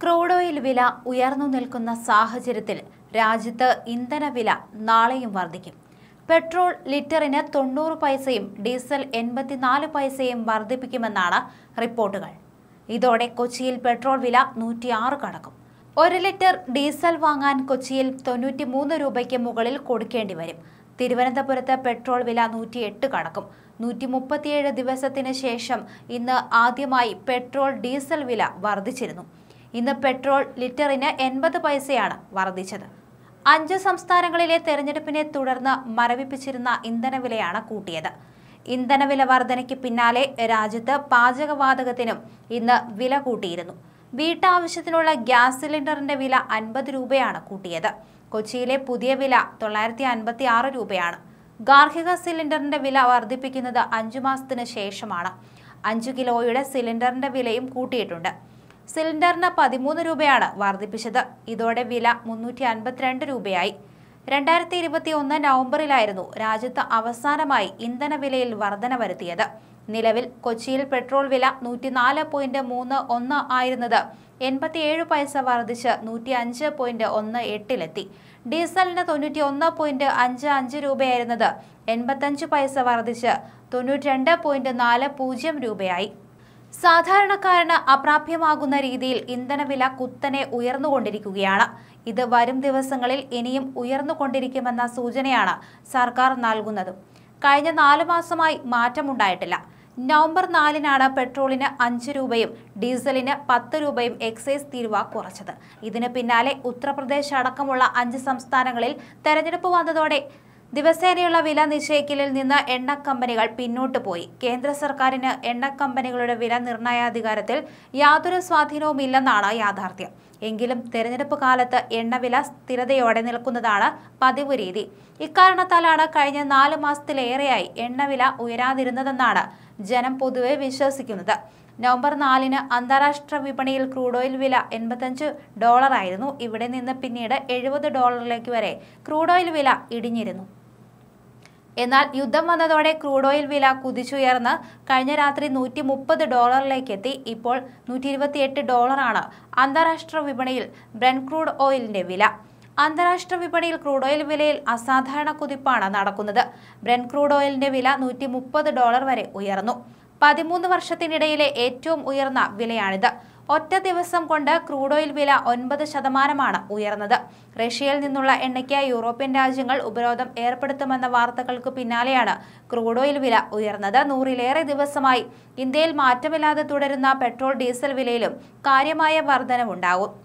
crude oil വില ഉയർന്നു നിൽക്കുന്ന സാഹചര്യത്തിൽ രാജ്യത്ത് ഇന്ധനവില നാളെയും വർദ്ധിക്കും പെട്രോൾ ലിറ്ററിന് തൊണ്ണൂറ് പൈസയും ഡീസൽ എൺപത്തിനാല് പൈസയും വർദ്ധിപ്പിക്കുമെന്നാണ് റിപ്പോർട്ടുകൾ ഇതോടെ കൊച്ചിയിൽ പെട്രോൾ വില നൂറ്റിയാറ് കടക്കും ഒരു ലിറ്റർ ഡീസൽ വാങ്ങാൻ കൊച്ചിയിൽ തൊണ്ണൂറ്റി മൂന്ന് രൂപയ്ക്ക് മുകളിൽ കൊടുക്കേണ്ടി വരും തിരുവനന്തപുരത്ത് പെട്രോൾ വില നൂറ്റിയെട്ട് കടക്കും നൂറ്റി മുപ്പത്തിയേഴ് ദിവസത്തിന് ശേഷം ഇന്ന് ആദ്യമായി പെട്രോൾ ഡീസൽ വില വർദ്ധിച്ചിരുന്നു ഇന്ന് പെട്രോൾ ലിറ്ററിന് എൺപത് പൈസയാണ് വർദ്ധിച്ചത് അഞ്ച് സംസ്ഥാനങ്ങളിലെ തെരഞ്ഞെടുപ്പിനെ തുടർന്ന് മരവിപ്പിച്ചിരുന്ന ഇന്ധനവിലയാണ് കൂട്ടിയത് ഇന്ധനവില വർധനയ്ക്ക് പിന്നാലെ രാജ്യത്ത് പാചകവാതകത്തിനും ഇന്ന് വില കൂട്ടിയിരുന്നു വീട്ടാവശ്യത്തിനുള്ള ഗ്യാസ് സിലിണ്ടറിന്റെ വില അൻപത് രൂപയാണ് കൂട്ടിയത് കൊച്ചിയിലെ പുതിയ വില തൊള്ളായിരത്തി അൻപത്തി ആറ് രൂപയാണ് ഗാർഹിക സിലിണ്ടറിന്റെ വില വർദ്ധിപ്പിക്കുന്നത് അഞ്ചു മാസത്തിന് ശേഷമാണ് അഞ്ചു കിലോയുടെ സിലിണ്ടറിന്റെ വിലയും കൂട്ടിയിട്ടുണ്ട് സിലിണ്ടറിന് പതിമൂന്ന് രൂപയാണ് വർദ്ധിപ്പിച്ചത് ഇതോടെ വില മുന്നൂറ്റി അൻപത്തിരണ്ട് രൂപയായി രണ്ടായിരത്തി ഇരുപത്തി ഒന്ന് നവംബറിലായിരുന്നു രാജ്യത്ത് അവസാനമായി ഇന്ധനവിലയിൽ വർധന വരുത്തിയത് നിലവിൽ കൊച്ചിയിൽ പെട്രോൾ വില നൂറ്റിനാല് പോയിന്റ് മൂന്ന് ഒന്ന് ആയിരുന്നത് എൺപത്തിയേഴ് പൈസ വർദ്ധിച്ച് നൂറ്റി അഞ്ച് പോയിന്റ് ഒന്ന് എട്ടിലെത്തി ഡീസലിന് തൊണ്ണൂറ്റി ഒന്ന് പോയിന്റ് അഞ്ച് അഞ്ച് രൂപയായിരുന്നത് എൺപത്തഞ്ച് പൈസ വർദ്ധിച്ച് തൊണ്ണൂറ്റി രണ്ട് പോയിന്റ് നാല് പൂജ്യം രൂപയായി സാധാരണക്കാരന് അപ്രാപ്യമാകുന്ന രീതിയിൽ ഇന്ധനവില കുത്തനെ ഉയർന്നുകൊണ്ടിരിക്കുകയാണ് ഇത് വരും ദിവസങ്ങളിൽ ഇനിയും ഉയർന്നുകൊണ്ടിരിക്കുമെന്ന സൂചനയാണ് സർക്കാർ നൽകുന്നതും കഴിഞ്ഞ നാലു മാസമായി മാറ്റമുണ്ടായിട്ടില്ല നവംബർ നാലിനാണ് പെട്രോളിന് അഞ്ച് രൂപയും ഡീസലിന് പത്ത് രൂപയും എക്സൈസ് തീരുവ കുറച്ചത് ഇതിന് പിന്നാലെ ഉത്തർപ്രദേശ് അടക്കമുള്ള അഞ്ച് സംസ്ഥാനങ്ങളിൽ തെരഞ്ഞെടുപ്പ് വന്നതോടെ ദിവസേനയുള്ള വില നിശ്ചയിക്കലിൽ നിന്ന് എണ്ണ കമ്പനികൾ പിന്നോട്ട് പോയി കേന്ദ്ര സർക്കാരിന് എണ്ണ കമ്പനികളുടെ വില നിർണയാധികാരത്തിൽ യാതൊരു സ്വാധീനവുമില്ലെന്നാണ് യാഥാർത്ഥ്യം എങ്കിലും തെരഞ്ഞെടുപ്പ് കാലത്ത് എണ്ണവില സ്ഥിരതയോടെ നിൽക്കുന്നതാണ് പതിവ് രീതി ഇക്കാരണത്താലാണ് കഴിഞ്ഞ നാല് മാസത്തിലേറെയായി എണ്ണവില ഉയരാതിരുന്നതെന്നാണ് ജനം പൊതുവെ വിശ്വസിക്കുന്നത് നവംബർ നാലിന് അന്താരാഷ്ട്ര വിപണിയിൽ ക്രൂഡ് ഓയിൽ വില എൺപത്തഞ്ച് ഡോളറായിരുന്നു ഇവിടെ നിന്ന് പിന്നീട് എഴുപത് ഡോളറിലേക്ക് വരെ ക്രൂഡ് ഓയിൽ വില ഇടിഞ്ഞിരുന്നു എന്നാൽ യുദ്ധം വന്നതോടെ ക്രൂഡ് ഓയിൽ വില കുതിച്ചുയർന്ന് കഴിഞ്ഞ രാത്രി നൂറ്റി മുപ്പത് ഡോളറിലേക്ക് എത്തി ഇപ്പോൾ നൂറ്റി ഇരുപത്തിയെട്ട് ഡോളറാണ് അന്താരാഷ്ട്ര വിപണിയിൽ ബ്രൻ ക്രൂഡ് ഓയിലിന്റെ വില അന്താരാഷ്ട്ര വിപണിയിൽ ക്രൂഡ് ഓയിൽ വിലയിൽ അസാധാരണ കുതിപ്പാണ് നടക്കുന്നത് ബ്രൻ ക്രൂഡ് ഓയിലിന്റെ വില നൂറ്റി മുപ്പത് ഡോളർ വരെ ഉയർന്നു പതിമൂന്ന് വർഷത്തിനിടയിലെ ഏറ്റവും ഉയർന്ന വിലയാണിത് ഒറ്റ ദിവസം കൊണ്ട് ക്രൂഡ് ഓയിൽ വില ഒൻപത് ശതമാനമാണ് ഉയർന്നത് റഷ്യയിൽ നിന്നുള്ള എണ്ണയ്ക്ക് യൂറോപ്യൻ രാജ്യങ്ങൾ ഉപരോധം ഏർപ്പെടുത്തുമെന്ന വാർത്തകൾക്ക് പിന്നാലെയാണ് ക്രൂഡ് ഓയിൽ വില ഉയർന്നത് നൂറിലേറെ ദിവസമായി ഇന്ത്യയിൽ മാറ്റമില്ലാതെ തുടരുന്ന പെട്രോൾ ഡീസൽ വിലയിലും കാര്യമായ വർധനവുണ്ടാകും